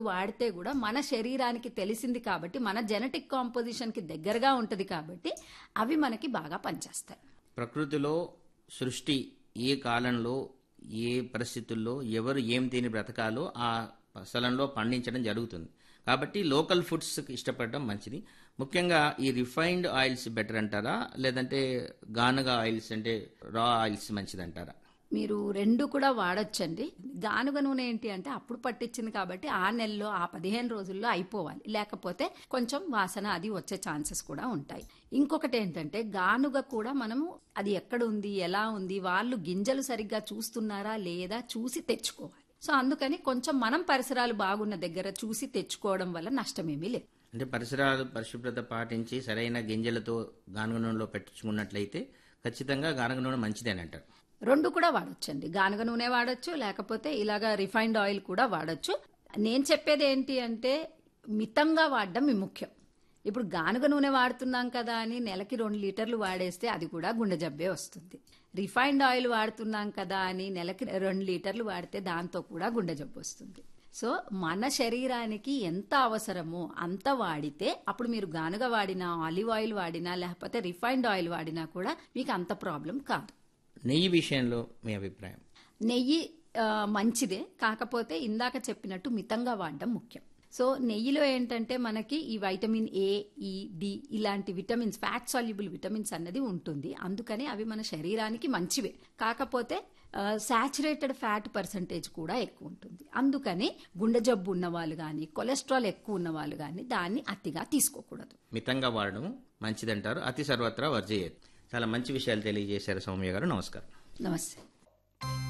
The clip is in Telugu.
వాడితే కూడా మన శరీరానికి తెలిసింది కాబట్టి మన జెనెటిక్ కాంపోజిషన్ కి దగ్గరగా ఉంటది కాబట్టి అవి మనకి బాగా పనిచేస్తాయి ప్రకృతిలో సృష్టి ఏ కాలంలో ఏ పరిస్థితుల్లో ఎవరు ఏం తిని బ్రతకాలో ఆ స్థలంలో పండించడం జరుగుతుంది కాబట్టి లోకల్ ఫుడ్స్ ఇష్టపడడం మంచిది ముఖ్యంగా ఈ రిఫైన్డ్ ఆయిల్స్ బెటర్ అంటారా లేదంటే గానుగ ఆయిల్స్ అంటే రా ఆయిల్స్ మంచిది అంటారా మీరు రెండు కూడా వాడొచ్చండి గానుగ నూనె ఏంటి అంటే అప్పుడు పట్టించింది కాబట్టి ఆ నెలలో ఆ పదిహేను రోజుల్లో అయిపోవాలి లేకపోతే కొంచెం వాసన అది వచ్చే ఛాన్సెస్ కూడా ఉంటాయి ఇంకొకటి ఏంటంటే గానుగ కూడా మనము అది ఎక్కడ ఉంది ఎలా ఉంది వాళ్ళు గింజలు సరిగ్గా చూస్తున్నారా లేదా చూసి తెచ్చుకోవాలి సో అందుకని కొంచెం మనం పరిసరాలు బాగున్న దగ్గర చూసి తెచ్చుకోవడం వల్ల నష్టమేమీ లేదు అంటే పరిసరాలు పరిశుభ్రత పాటించి సరైన గింజలతో గానుగ నూనెలో పెట్టించుకున్నట్లయితే ఖచ్చితంగా గానుగ నూనె మంచిదని అంటారు రెండు కూడా వాడొచ్చండి గానుగ నూనె వాడొచ్చు లేకపోతే ఇలాగా రిఫైన్డ్ ఆయిల్ కూడా వాడొచ్చు నేను చెప్పేది ఏంటి అంటే మితంగా వాడడం మీ ముఖ్యం ఇప్పుడు గానుగ నూనె వాడుతున్నాం కదా అని నెలకి రెండు లీటర్లు వాడేస్తే అది కూడా గుండె జబ్బే వస్తుంది రిఫైన్డ్ ఆయిల్ వాడుతున్నాం కదా అని నెలకి రెండు లీటర్లు వాడితే దాంతో కూడా గుండె జబ్బు వస్తుంది సో మన శరీరానికి ఎంత అవసరమో అంత వాడితే అప్పుడు మీరు గానుగ వాడినా ఆలివ్ ఆయిల్ వాడినా లేకపోతే రిఫైన్డ్ ఆయిల్ వాడినా కూడా మీకు అంత ప్రాబ్లం కాదు నెయ్యి విషయంలో మీ అభిప్రాయం నెయ్యి ఆ, మంచిదే కాకపోతే ఇందాక చెప్పినట్టు మితంగా వాడడం ముఖ్యం సో నెయ్యిలో ఏంటంటే మనకి ఈ వైటమిన్ ఏ ఈ డి ఇలాంటి విటమిన్స్ ఫ్యాట్ సాల్యుబుల్ విటమిన్స్ అన్నది ఉంటుంది అందుకని అవి మన శరీరానికి మంచివే కాకపోతే సాచురేటెడ్ ఫ్యాట్ పర్సంటేజ్ కూడా ఎక్కువ ఉంటుంది అందుకని గుండె జబ్బు ఉన్న వాళ్ళు కానీ కొలెస్ట్రాల్ ఎక్కువ ఉన్న వాళ్ళు కానీ దాన్ని అతిగా తీసుకోకూడదు మితంగా వాడడం మంచిదంటారు అతి సర్వత్రా వర్జయేది చాలా మంచి విషయాలు తెలియజేశారు సౌమ్య గారు నమస్కారం నమస్తే